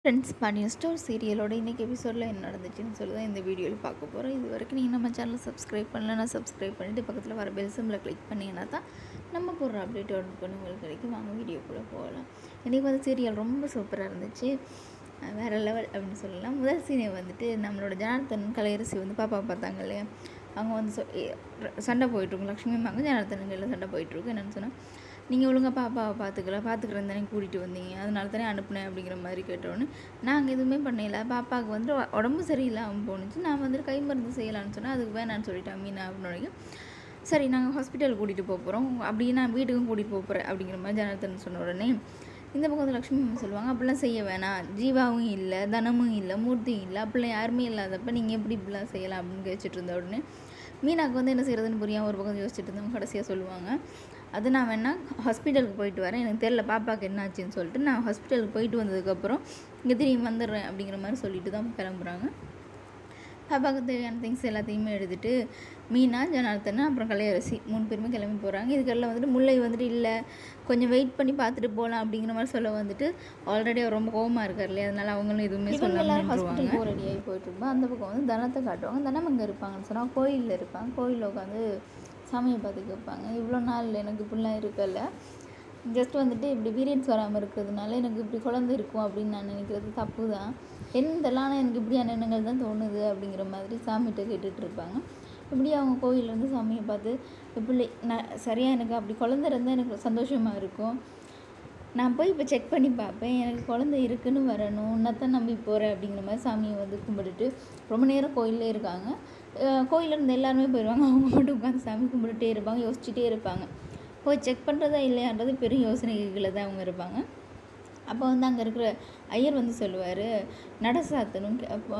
friends Pandian store சீரியலோட இன்றைக்கி எபிசோடில் என்ன நடந்துச்சுன்னு சொல்லி தான் இந்த வீடியோவில் பார்க்க போகிறோம் இது வரைக்கும் நீங்கள் நம்ம சேனலை சப்ஸ்கிரைப் பண்ணலன்னா சப்ஸ்கிரைப் பண்ணிவிட்டு பக்கத்தில் வர பெல் சிம்பில் கிளிக் பண்ணிங்கன்னா தான் நம்ம போடுற அப்டேட் ஒன்று பண்ணி உங்களுக்கு கிடைக்கும் வாங்க வீடியோக்குள்ளே போகலாம் இன்றைக்கி வந்து சீரியல் ரொம்ப சூப்பராக இருந்துச்சு அஹ் வேறு லெவல் அப்படின்னு சொல்லலாம் முதல் சீனை வந்துட்டு நம்மளோட ஜனார்த்தன் கலையரசி வந்து பாப்பா பார்த்தாங்க இல்லையா அவங்க வந்து சொ- எ- சண்டை போயிட்டுருக்கும் லக்ஷ்மி அம்மாங்க ஜனார்த்தனுங்க சண்டை போயிட்டுருக்கு என்னென்னு சொன்னால் நீங்கள் ஒழுங்கா பாப்பாவை பார்த்துக்கல பார்த்துக்கிறேன் தானே கூட்டிகிட்டு வந்தீங்க அதனால தானே அனுப்புனேன் அப்படிங்கிற மாதிரி கேட்டோன்னு நாங்கள் எதுவுமே பண்ணல பாப்பாவுக்கு வந்து உ- உடம்பு சரியில்லாமல் போணுச்சு நான் வந்துட்டு கை மருந்து செய்யலான்னு சொன்னால் அதுக்கு வேணான்னு சொல்லிட்டேன் மீனா அப்படின்னு சரி நாங்கள் ஹாஸ்பிட்டல் கூட்டிகிட்டு போக போகிறோம் அப்படியே நான் வீட்டுக்கும் கூட்டிகிட்டு போக போகிறேன் அப்படிங்கிற மாதிரி ஜனார்த்தன் சொன்ன உடனே இந்த பக்கம் வந்து லக்ஷ்மி அம்மா சொல்லுவாங்க அப்படிலாம் செய்ய வேணாம் ஜீவாவும் இல்லை தனமும் இல்லை மூர்த்தியும் இல்லை அப்படிலாம் யாருமே இல்லாதப்ப நீங்கள் எப்படி இப்படிலாம் செய்யலாம் அப்படின்னு கேட்டுட்டு இருந்த உடனே மீனாக்கு வந்து என்ன செய்யறதுன்னு புரியாமல் ஒரு பக்கம் யோசிச்சுட்டு இருந்தவங்க கடைசியாக சொல்லுவாங்க அது நான் வேணா ஹாஸ்பிட்டலுக்கு போயிட்டு வரேன் எனக்கு தெரில பாப்பாவுக்கு என்ன ஆச்சுன்னு சொல்லிட்டு நான் ஹாஸ்பிட்டலுக்கு போயிட்டு வந்ததுக்கப்புறம் இங்கே திரும்பி வந்துடுறேன் அப்படிங்கிற மாதிரி சொல்லிட்டு தான் கிளம்புறாங்க பாப்பாவுக்கு தேவையான திங்ஸ் எல்லாத்தையுமே எடுத்துட்டு மீனா ஜனார்த்தன் அப்புறம் கலையரசி மூணு பேருமே கிளம்பி போகிறாங்க இதுக்கெல்லாம் வந்துட்டு முல்லை வந்துட்டு இல்லை கொஞ்சம் வெயிட் பண்ணி பார்த்துட்டு போகலாம் அப்படிங்கிற மாதிரி சொல்ல வந்துட்டு ஆல்ரெடி அவர் ரொம்ப கோவமாக இருக்கார் இல்லையா அதனால அவங்களும் எதுவுமே சொல்லாமல் ஹாஸ்பிட்டல் போக ரெடியாகி போயிட்டு இருப்போம் அந்த பக்கம் வந்து தனத்தை காட்டுவாங்க தனம் அங்கே இருப்பாங்கன்னு சொன்னால் கோயிலில் இருப்பாங்க கோயிலில் உட்காந்து சாமியை பார்த்து கேட்பாங்க இவ்வளோ நாள் எனக்கு இப்படிலாம் இருக்கல ஜஸ்ட் வந்துட்டு இப்படி பீரியட்ஸ் வராமல் இருக்கிறதுனால எனக்கு இப்படி குழந்தை இருக்கும் அப்படின்னு நான் நினைக்கிறது தப்பு தான் என்னதெல்லாம் ஆனால் எனக்கு இப்படியான எண்ணங்கள் தான் தோணுது அப்படிங்கிற மாதிரி சாமிகிட்ட கேட்டுட்டு இருப்பாங்க இப்படி அவங்க கோயிலில் வந்து சாமியை பார்த்து இப்படி நான் சரியாக எனக்கு அப்படி குழந்தை இருந்தால் எனக்கு சந்தோஷமாக இருக்கும் நான் போய் இப்போ செக் பண்ணி பார்ப்பேன் எனக்கு குழந்தை இருக்குன்னு வரணும் உன்னத்தான் நம்பி போகிறேன் அப்படிங்கிற மாதிரி சாமியை வந்து கும்பிட்டுட்டு ரொம்ப நேரம் கோயிலே இருக்காங்க அஹ் கோயில்ல இருந்து எல்லாருமே போயிடுவாங்க அவங்க மட்டும் உட்காந்து சாமி கும்பிட்டுட்டே இருப்பாங்க யோசிச்சுட்டே இருப்பாங்க போய் செக் பண்ணுறதா இல்லையான்றது பெரும் யோசனைகளில் தான் அவங்க இருப்பாங்க அப்போ வந்து அங்கே இருக்கிற ஐயர் வந்து சொல்லுவார் நட சாத்தணும்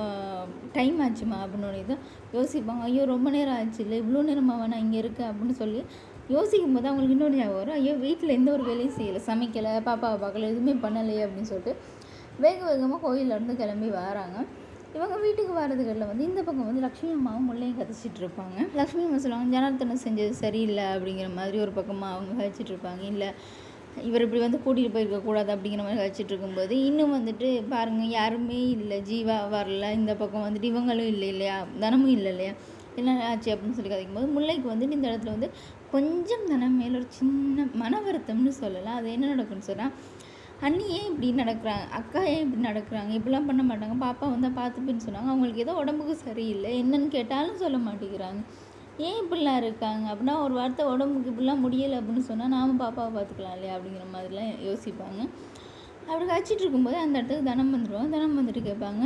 டைம் ஆச்சுமா அப்படின்னு தான் யோசிப்பாங்க ஐயோ ரொம்ப நேரம் ஆச்சு இல்லை இவ்வளோ நேரமாக நான் இங்கே இருக்கேன் அப்படின்னு சொல்லி யோசிக்கும் போது அவங்களுக்கு இன்னொரு ஞாபகம் வரும் ஐயோ வீட்டில் எந்த ஒரு வேலையும் செய்யலை சமைக்கலை பாப்பாவை பார்க்கல எதுவுமே பண்ணலையே அப்படின்னு சொல்லிட்டு வேக வேகமாக கோயில்ல இருந்து கிளம்பி வராங்க இவங்க வீட்டுக்கு வர்றதுகளில் வந்து இந்த பக்கம் வந்து லக்ஷ்மி அம்மாவும் முள்ளையும் கதைச்சிட்டு இருப்பாங்க லக்ஷ்மி அம்மா சொல்லுவாங்க ஜனார்த்தனை செஞ்சது சரியில்லை அப்படிங்கிற மாதிரி ஒரு பக்கமாக அவங்க கழிச்சிட்டு இருப்பாங்க இல்லை இவர் இப்படி வந்து கூட்டிகிட்டு போயிருக்க கூடாது அப்படிங்கிற மாதிரி கழிச்சிட்டு இருக்கும்போது இன்னும் வந்துட்டு பாருங்கள் யாருமே இல்லை ஜீவா வரல இந்த பக்கம் வந்துட்டு இவங்களும் இல்லை இல்லையா தனமும் இல்லை இல்லையா என்ன ஆச்சு அப்படின்னு சொல்லி கதைக்கும் போது முல்லைக்கு வந்துட்டு இந்த இடத்துல வந்து கொஞ்சம் தனம் மேல ஒரு சின்ன மன வருத்தம்னு சொல்லலாம் அது என்ன நடக்கும்னு சொன்னால் அண்ணி ஏன் இப்படி நடக்கிறாங்க அக்கா ஏன் இப்படி நடக்கிறாங்க இப்படிலாம் பண்ண மாட்டாங்க பாப்பா வந்தால் பார்த்துப்பேன்னு சொன்னாங்க அவங்களுக்கு ஏதோ உடம்புக்கு சரியில்லை என்னன்னு கேட்டாலும் சொல்ல மாட்டேங்கிறாங்க ஏன் இப்படிலாம் இருக்காங்க அப்படின்னா ஒரு வார்த்தை உடம்புக்கு இப்படிலாம் முடியலை அப்படின்னு சொன்னால் நாம பாப்பாவை பார்த்துக்கலாம் இல்லையா அப்படிங்கிற மாதிரிலாம் யோசிப்பாங்க அப்படி கழிச்சிட்டு இருக்கும்போது அந்த இடத்துக்கு தனம் வந்துடுவோம் தனம் வந்துட்டு கேட்பாங்க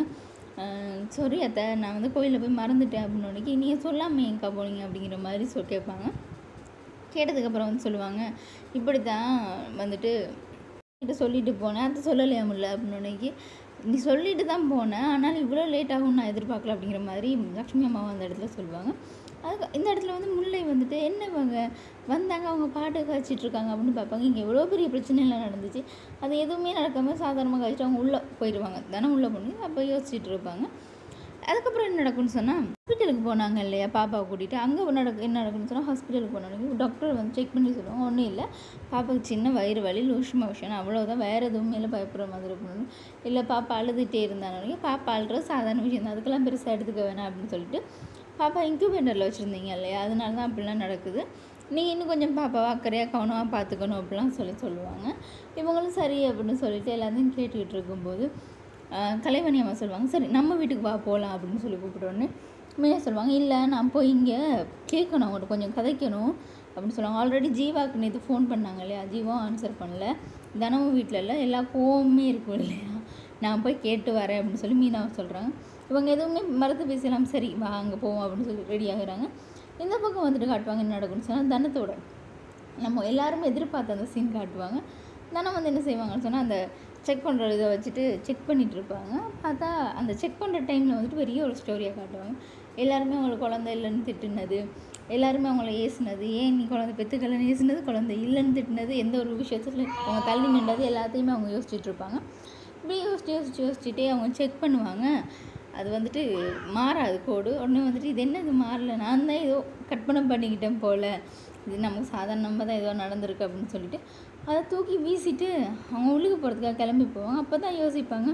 சாரி அத்தை நான் வந்து கோயிலில் போய் மறந்துட்டேன் அப்படின்னு உடனே நீங்கள் சொல்லாமல் ஏன்க்கா போனீங்க அப்படிங்கிற மாதிரி சொல் கேட்பாங்க கேட்டதுக்கப்புறம் வந்து சொல்லுவாங்க இப்படி தான் வந்துட்டு கிட்ட சொல்லிட்டு போனேன் அது சொல்லலையாமுல்ல அப்படின்னு உடனே நீ சொல்லிட்டு தான் போனேன் ஆனால் இவ்வளோ லேட் ஆகும் நான் எதிர்பார்க்கல அப்படிங்கிற மாதிரி லக்ஷ்மி அம்மாவும் அந்த இடத்துல சொல்லுவாங்க அதுக்கு இந்த இடத்துல வந்து முல்லை வந்துட்டு என்ன இவங்க வந்தாங்க அவங்க பாட்டு காய்ச்சிட்டு இருக்காங்க அப்படின்னு பார்ப்பாங்க இங்கே எவ்வளோ பெரிய பிரச்சனைலாம் நடந்துச்சு அது எதுவுமே நடக்காமல் சாதாரணமாக காய்ச்சிட்டு அவங்க உள்ளே போயிடுவாங்க தானே உள்ளே போனி அப்போ யோசிச்சுட்டு இருப்பாங்க அதுக்கப்புறம் என்ன நடக்கும்னு சொன்னால் ஹாஸ்பிட்டலுக்கு போனாங்க இல்லையா பாப்பாவை கூட்டிகிட்டு அங்கே நடக்கு என்ன நடக்கும்னு சொன்னால் ஹாஸ்பிட்டலுக்கு போனாங்க டாக்டர் வந்து செக் பண்ணி சொல்லுவாங்க ஒன்றும் இல்லை பாப்பாவுக்கு சின்ன வயிறு வலி லூஸ் மோஷன் அவ்வளோதான் வேறு எதுவும் மேலே பயப்படுற மாதிரி இருக்கணும் இல்லை பாப்பா அழுதுகிட்டே இருந்தாங்க பாப்பா அழுறது சாதாரண விஷயம் தான் அதுக்கெல்லாம் பெருசாக எடுத்துக்க வேணாம் அப்படின்னு சொல்லிட்டு பாப்பா இன்குபேட்டரில் வச்சுருந்தீங்க இல்லையா அதனால தான் அப்படிலாம் நடக்குது நீங்கள் இன்னும் கொஞ்சம் பாப்பாவை அக்கறையாக கவனமாக பார்த்துக்கணும் அப்படிலாம் சொல்லி சொல்லுவாங்க இவங்களும் சரி அப்படின்னு சொல்லிட்டு எல்லாத்தையும் கேட்டுக்கிட்டு இருக்கும்போது ஆஹ் கலைவாணி அம்மா சொல்லுவாங்க சரி நம்ம வீட்டுக்கு வா போகலாம் அப்படின்னு சொல்லி கூப்பிட்டோன்னே மீனா சொல்லுவாங்க இல்லை நான் போய் இங்கே கேட்கணும் அவங்கள்ட்ட கொஞ்சம் கதைக்கணும் அப்படின்னு சொல்லுவாங்க ஆல்ரெடி ஜீவாவுக்கு நேற்று ஃபோன் பண்ணாங்க இல்லையா ஜீவாவும் ஆன்சர் பண்ணல தினமும் வீட்டில் இல்லை எல்லா கோவமே இருக்கும் இல்லையா நான் போய் கேட்டு வரேன் அப்படின்னு சொல்லி மீனா சொல்கிறாங்க இவங்க எதுவுமே மறந்து பேசலாம் சரி வா அங்கே போவோம் அப்படின்னு சொல்லி ரெடி ஆகுறாங்க இந்த பக்கம் வந்துட்டு காட்டுவாங்க என்ன நடக்கும்னு சொன்னால் தனத்தோட நம்ம எல்லாருமே எதிர்பார்த்த அந்த சீன் காட்டுவாங்க தானே வந்து என்ன செய்வாங்கன்னு சொன்னால் அந்த செக் பண்ணுற இதை வச்சுட்டு செக் பண்ணிட்டு இருப்பாங்க பார்த்தா அந்த செக் பண்ணுற டைமில் வந்துட்டு பெரிய ஒரு ஸ்டோரியாக காட்டுவாங்க எல்லாருமே அவங்களுக்கு குழந்தை இல்லைன்னு திட்டுனது எல்லாருமே அவங்கள ஏசுனது ஏன் நீ குழந்தை பெற்றுக்கலன்னு ஏசுனது குழந்தை இல்லைன்னு திட்டுனது எந்த ஒரு விஷயத்துல அவங்க தள்ளி நின்றது எல்லாத்தையுமே அவங்க யோசிச்சுட்டு இருப்பாங்க இப்படி யோசிச்சு யோசிச்சு யோசிச்சுட்டே அவங்க செக் பண்ணுவாங்க அது வந்துட்டு மாறாது கோடு உடனே வந்துட்டு இது என்ன இது மாறல நான் தான் ஏதோ கற்பனை பண்ணிக்கிட்டேன் போல் இது நமக்கு சாதாரணமாக தான் ஏதோ நடந்திருக்கு அப்படின்னு சொல்லிட்டு அதை தூக்கி வீசிட்டு அவங்க உள்ளுக்கு போகிறதுக்காக கிளம்பி போவாங்க அப்போ தான் யோசிப்பாங்க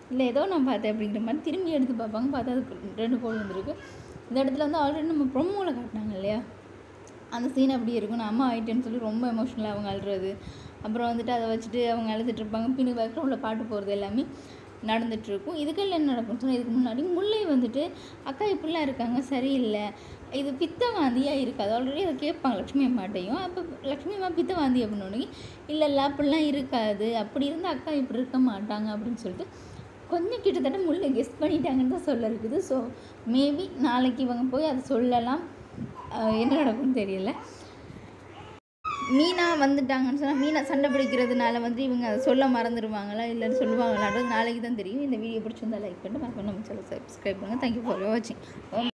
இல்லை ஏதோ நான் பார்த்தேன் அப்படிங்கிற மாதிரி திரும்பி எடுத்து பார்ப்பாங்க பார்த்தா அதுக்கு ரெண்டு கோல் வந்திருக்கு இந்த இடத்துல வந்து ஆல்ரெடி நம்ம ப்ரொமோவில் காட்டினாங்க இல்லையா அந்த சீன் அப்படி இருக்கும் நான் அம்மா ஆயிட்டேன்னு சொல்லி ரொம்ப எமோஷ்னலாக அவங்க அழுறது அப்புறம் வந்துட்டு அதை வச்சுட்டு அவங்க அழுதுட்டு இருப்பாங்க பின்னு பேக்ரவுண்டில் பாட்டு போகிறது எல்லாமே நடந்துகிட்ருக்கும் இதுக்கெல்லாம் என்ன நடக்கும் சொன்னால் இதுக்கு முன்னாடி முல்லை வந்துட்டு அக்கா இப்படிலாம் இருக்காங்க சரியில்லை இது பித்த வாந்தியாக இருக்காது ஆல்ரெடி அதை கேட்பாங்க லக்ஷ்மி அம்மாட்டையும் அப்போ லக்ஷ்மி அம்மா பித்த வாந்தி அப்படின்னு இல்லை இல்லை அப்படிலாம் இருக்காது அப்படி இருந்தால் அக்கா இப்படி இருக்க மாட்டாங்க அப்படின்னு சொல்லிட்டு கொஞ்சம் கிட்டத்தட்ட முல்லை கெஸ் பண்ணிட்டாங்கன்னு தான் சொல்ல இருக்குது ஸோ மேபி நாளைக்கு இவங்க போய் அதை சொல்லலாம் அஹ் என்ன நடக்கும்னு தெரியல மீனா வந்துட்டாங்கன்னு சொன்னால் மீனா சண்டை பிடிக்கிறதுனால வந்து இவங்க அதை சொல்ல மறந்துடுவாங்களா இல்லைன்னு சொல்லுவாங்களான்றது நாளைக்கு தான் தெரியும் இந்த வீடியோ பிடிச்சிருந்தா லைக் பண்ணிட்டு மறக்காம நம்ம சேனல் சப்ஸ்கிரைப் பண்ணுங்கள் தேங்க்யூ ஃபார் வாட்சிங்